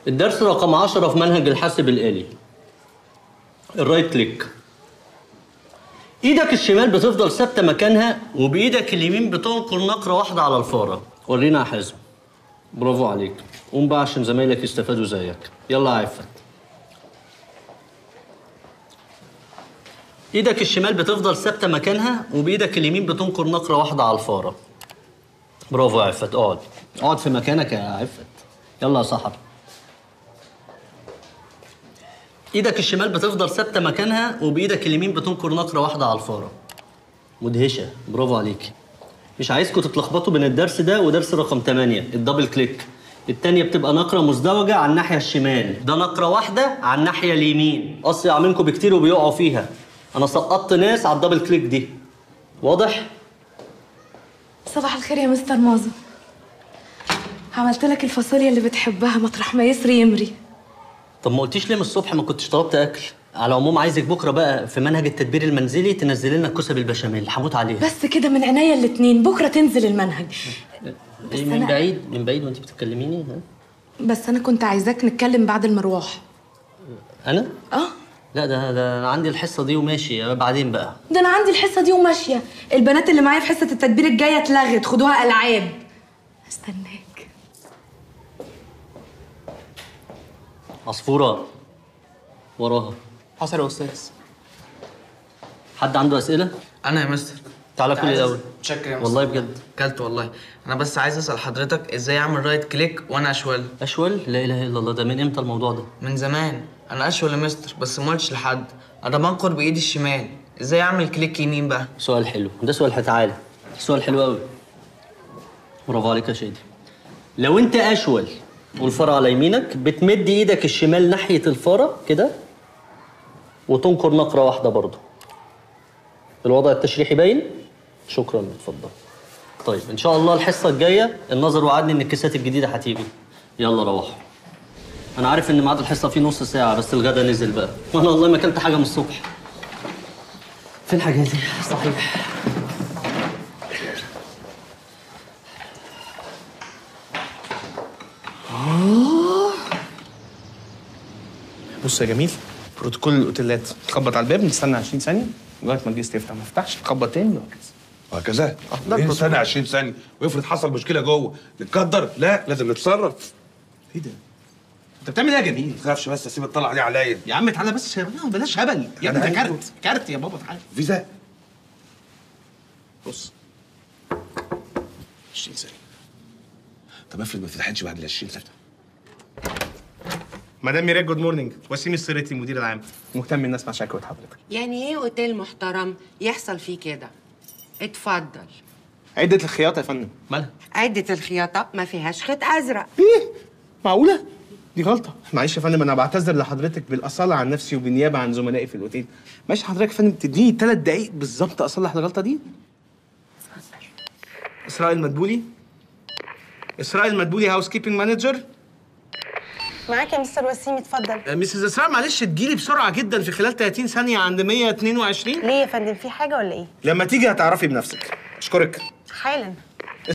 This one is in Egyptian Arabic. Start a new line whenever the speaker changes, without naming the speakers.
الدرس رقم 10 في منهج الحاسب الآلي الرايت كليك ايدك الشمال بتفضل ثابته مكانها وبايدك اليمين بتنقر نقره واحده على الفاره ورينا يا حازم برافو عليك قوم بقى عشان زمايلك يستفادوا زيك يلا يا عفت ايدك الشمال بتفضل ثابته مكانها وبايدك اليمين بتنقر نقره واحده على الفاره برافو يا عفت اقعد اقعد في مكانك يا عفت يلا يا صاحبي ايدك الشمال بتفضل ثابته مكانها وبايدك اليمين بتنقر نقره واحده على الفاره مدهشه برافو عليك مش عايزكم تتلخبطوا بين الدرس ده ودرس رقم 8 الدبل كليك التانية بتبقى نقرة مزدوجة على الناحية الشمال ده نقرة واحدة على الناحية اليمين أصيع منكم بكتير وبيقعوا فيها أنا سقطت ناس على الدبل كليك دي واضح؟
صباح الخير يا مستر مازو عملت لك الفاصوليا اللي بتحبها مطرح ما يسري يمري
طب ما قلتيش ليه من الصبح ما كنتش طلبت أكل على العموم عايزك بكرة بقى في منهج التدبير المنزلي تنزلي لنا الكوسة بالبشاميل هموت عليها
بس كده من عينيا الاتنين بكره تنزل المنهج
إيه
أنا-
من بعيد من بعيد وانت بتتكلميني ها؟
بس انا كنت عايزاك نتكلم بعد المروح
أنا؟
اه
لا ده ده أنا عندي الحصة دي وماشي بعدين بقى
ده انا عندي الحصه دي وماشيه البنات اللي معايا في حصه التدبير الجايه اتلغت خدوها العاب استناك
عصفورة وراها
حصل يا استاذ
حد عنده أسئلة؟
انا يا مستر
تعالى كل الأول
متشكر يا مستر
والله بجد
كلت والله انا بس عايز اسال حضرتك ازاي اعمل رايت كليك وانا اشول
أشول؟ لا إله إلا الله ده من إمتى الموضوع ده؟
من زمان انا اشول يا مستر بس ما قلتش لحد انا بنقر بايدي الشمال ازاي اعمل كليك يمين بقى
سؤال حلو ده سؤال تعالى سؤال حلو قوي برافو عليك يا شادي لو انت اشول والفرع على يمينك بتمد ايدك الشمال ناحيه الفاره كده وتنقر نقره واحده برضه الوضع التشريحي باين شكرا اتفضل طيب ان شاء الله الحصه الجايه النظر وعدني ان الكيسات الجديده هتيجي يلا روحوا انا عارف ان ميعاد الحصه فيه نص ساعه بس الغدا نزل بقى وانا والله ما اكلت حاجه من الصبح فين حاجاتي صحيح
بص يا جميل بروتوكول الاوتيلات تخبط على الباب نستنى 20 ثانيه لغايه ما الجيست يفتح ما فتحش تخبط تاني وهكذا
وهكذا
ده
ايه
البروتوكول.
سنه 20 ثانيه وافرض حصل مشكله جوه نتقدر لا لازم نتصرف
ايه ده؟ انت بتعمل ايه يا جميل؟
ما تخافش بس اسيب الطلعه دي عليا
يا عم تعالى بس لا، بلاش هبل يا ابني ده كارت كارت يا بابا تعالى
فيزا
بص 20 ثانيه
طب افرض ما فتحتش بعد ال 20 ثانيه
مدام ميراج جود مورنينج وسيم السريتي المدير العام مهتم ان اسمع شكوى حضرتك
يعني ايه اوتيل محترم يحصل فيه كده اتفضل
عده الخياطه يا فندم مالها؟
عدة الخياطة ما فيهاش خيط أزرق
ايه؟ معقوله؟ دي غلطه معلش يا فندم انا بعتذر لحضرتك بالاصاله عن نفسي وبالنيابه عن زملائي في الاوتيل ماشي حضرتك يا فندم تديني ثلاث دقايق بالظبط اصلح الغلطه دي اسراء المدبولي اسراء المدبولي هاوس كيبنج مانجر
معاك يا مستر وسيم اتفضل
مسز اسراء معلش تجيلي بسرعه جدا في خلال 30 ثانيه عند 122
ليه يا فندم في حاجه ولا ايه
لما تيجي هتعرفي بنفسك اشكرك
حالا